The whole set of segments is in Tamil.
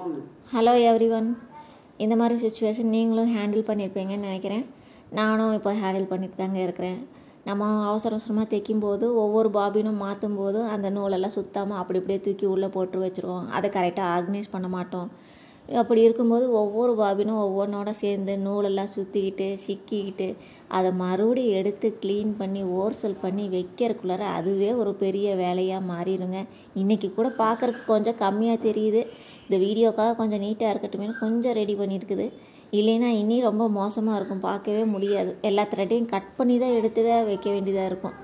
ஹலோ எவ்ரி ஒன் இந்த மாதிரி சுச்சுவேஷன் நீங்களும் ஹேண்டில் பண்ணியிருப்பீங்கன்னு நினைக்கிறேன் நானும் இப்போ ஹேண்டில் பண்ணிட்டு தாங்க இருக்கிறேன் நம்ம அவசர அவசரமாக தைக்கும் போது ஒவ்வொரு பாபினும் மாற்றும் போது அந்த நூலெல்லாம் சுத்தாமல் அப்படி அப்படியே தூக்கி உள்ளே போட்டு வச்சுருவோம் அதை கரெக்டாக ஆர்கனைஸ் பண்ண மாட்டோம் அப்படி இருக்கும்போது ஒவ்வொரு பாபினும் ஒவ்வொன்றோட சேர்ந்து நூலெல்லாம் சுற்றிக்கிட்டு சிக்கிக்கிட்டு அதை மறுபடியும் எடுத்து க்ளீன் பண்ணி ஓர்சல் பண்ணி வைக்கிறதுக்குள்ளார அதுவே ஒரு பெரிய வேலையாக மாறிடுங்க இன்றைக்கி கூட பார்க்குறதுக்கு கொஞ்சம் கம்மியாக தெரியுது இந்த வீடியோக்காக கொஞ்சம் நீட்டாக இருக்கட்டுமே கொஞ்சம் ரெடி பண்ணியிருக்குது இல்லைன்னா இனி ரொம்ப மோசமாக இருக்கும் பார்க்கவே முடியாது எல்லா த்ரெட்டையும் கட் பண்ணி தான் எடுத்து தான் வைக்க வேண்டியதாக இருக்கும்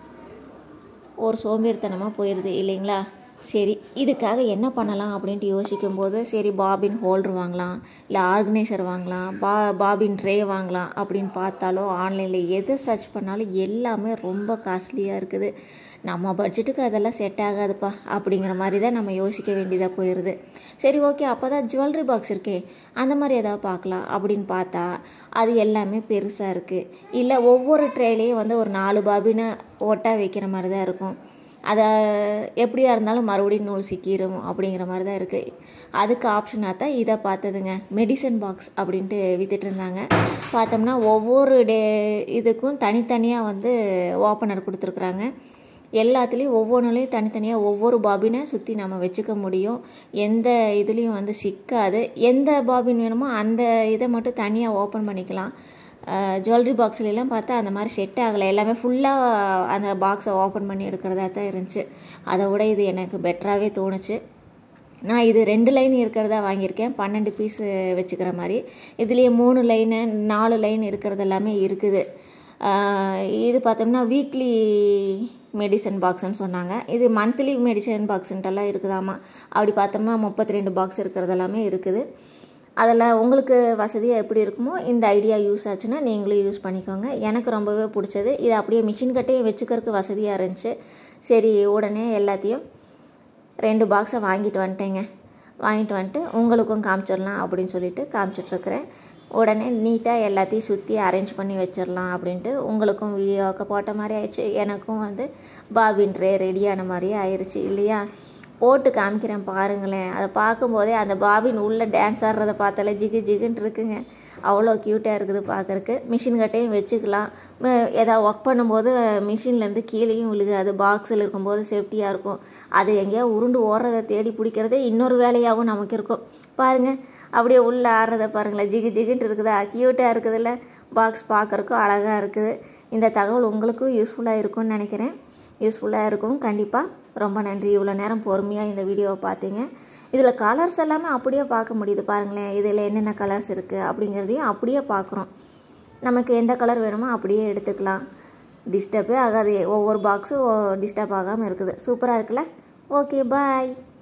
ஒரு சோம்பேறித்தனமாக போயிடுது இல்லைங்களா சரி இதுக்காக என்ன பண்ணலாம் அப்படின்ட்டு யோசிக்கும்போது சரி பாபின் ஹோல்டர் வாங்கலாம் இல்லை ஆர்கனைசர் வாங்கலாம் பா பாபின் ட்ரே வாங்கலாம் அப்படின்னு பார்த்தாலும் ஆன்லைனில் எதை சர்ச் பண்ணாலும் எல்லாமே ரொம்ப காஸ்ட்லியாக இருக்குது நம்ம பட்ஜெட்டுக்கு அதெல்லாம் செட் ஆகாதுப்பா அப்படிங்கிற மாதிரி தான் நம்ம யோசிக்க வேண்டியதாக போயிடுது சரி ஓகே அப்போ தான் ஜுவல்லரி பாக்ஸ் இருக்கே அந்த மாதிரி ஏதாவது பார்க்கலாம் அப்படின்னு பார்த்தா அது எல்லாமே பெருசாக இருக்குது இல்லை ஒவ்வொரு ட்ரேலையும் வந்து ஒரு நாலு பாபினை ஒட்டா வைக்கிற மாதிரி தான் இருக்கும் அதை எப்படியா இருந்தாலும் மறுபடியும் நூல் சிக்கிரும் அப்படிங்கிற மாதிரி தான் இருக்குது அதுக்கு ஆப்ஷனாக தான் இதை பார்த்ததுங்க மெடிசன் பாக்ஸ் அப்படின்ட்டு வித்துட்டு இருந்தாங்க பார்த்தோம்னா ஒவ்வொரு டே இதுக்கும் தனித்தனியாக வந்து ஓப்பனர் கொடுத்துருக்குறாங்க எல்லாத்துலேயும் ஒவ்வொன்றுலேயும் தனித்தனியாக ஒவ்வொரு பாபினை சுற்றி நம்ம வச்சுக்க முடியும் எந்த இதுலேயும் வந்து சிக்காது எந்த பாபின் வேணுமோ அந்த இதை மட்டும் தனியாக ஓப்பன் பண்ணிக்கலாம் ஜுவல்லரி பாக்ஸ்லாம் பார்த்தா அந்த மாதிரி செட் ஆகலை எல்லாமே ஃபுல்லாக அந்த பாக்ஸை ஓப்பன் பண்ணி எடுக்கிறதா தான் இருந்துச்சு அதை விட இது எனக்கு பெட்டராகவே தோணுச்சு நான் இது ரெண்டு லைன் இருக்கிறதா வாங்கியிருக்கேன் பன்னெண்டு பீஸ் வச்சுக்கிற மாதிரி இதுலேயே மூணு லைனு நாலு லைன் இருக்கிறது எல்லாமே இருக்குது இது பார்த்தோம்னா வீக்லி மெடிசன் பாக்ஸ்ன்னு சொன்னாங்க இது மந்த்லி மெடிசன் பாக்ஸுன்ட்டெல்லாம் இருக்குதாமா அப்படி பார்த்தோம்னா முப்பத்தி ரெண்டு பாக்ஸ் இருக்கிறது எல்லாமே இருக்குது அதில் உங்களுக்கு வசதியாக எப்படி இருக்குமோ இந்த ஐடியா யூஸ் ஆச்சுன்னா நீங்களும் யூஸ் பண்ணிக்கோங்க எனக்கு ரொம்பவே பிடிச்சது இது அப்படியே மிஷின் கட்டையே வச்சுக்கிறதுக்கு வசதியாக இருந்துச்சு சரி உடனே எல்லாத்தையும் ரெண்டு பாக்ஸை வாங்கிட்டு வந்துட்டேங்க வாங்கிட்டு வந்துட்டு உங்களுக்கும் காமிச்சிடலாம் அப்படின்னு சொல்லிட்டு காமிச்சிட்ருக்குறேன் உடனே நீட்டாக எல்லாத்தையும் சுற்றி அரேஞ்ச் பண்ணி வச்சிடலாம் அப்படின்ட்டு உங்களுக்கும் வீடியோவுக்கு போட்ட மாதிரி ஆயிடுச்சு எனக்கும் வந்து பாபின் ட்ரே ரெடியான மாதிரியே ஆயிடுச்சு இல்லையா போட்டு காமிக்கிறேன் பாருங்களேன் அதை பார்க்கும்போதே அந்த பாபின் உள்ளே டான்ஸ் ஆடுறத பார்த்தாலே ஜிகு ஜிகுன்ட்டு இருக்குங்க அவ்வளோ க்யூட்டாக இருக்குது பார்க்குறக்கு மிஷின் கட்டையும் வச்சுக்கலாம் ஏதாவது ஒர்க் பண்ணும்போது மிஷின்லேருந்து கீழேயும் விழுகாது பாக்ஸில் இருக்கும்போது சேஃப்டியாக இருக்கும் அது எங்கேயா உருண்டு ஓடுறத தேடி பிடிக்கிறதே இன்னொரு வேலையாகவும் நமக்கு இருக்கும் பாருங்கள் அப்படியே உள்ளே ஆடுறத பாருங்களேன் ஜிகு ஜிகுன்ட்டு இருக்குதா க்யூட்டாக இருக்குதுல்ல பாக்ஸ் பார்க்குறக்கும் அழகாக இருக்குது இந்த தகவல் உங்களுக்கும் யூஸ்ஃபுல்லாக இருக்கும்னு நினைக்கிறேன் யூஸ்ஃபுல்லாக இருக்கும் கண்டிப்பாக ரொம்ப நன்றி இவ்வளோ நேரம் பொறுமையாக இந்த வீடியோவை பார்த்தீங்க இதில் கலர்ஸ் எல்லாமே அப்படியே பார்க்க முடியுது பாருங்களேன் இதில் என்னென்ன கலர்ஸ் இருக்குது அப்படிங்கிறதையும் அப்படியே பார்க்குறோம் நமக்கு எந்த கலர் வேணுமோ அப்படியே எடுத்துக்கலாம் டிஸ்டர்பே ஆகாது ஒவ்வொரு பாக்ஸும் டிஸ்டர்ப் ஆகாமல் இருக்குது சூப்பராக இருக்குல்ல ஓகே பாய்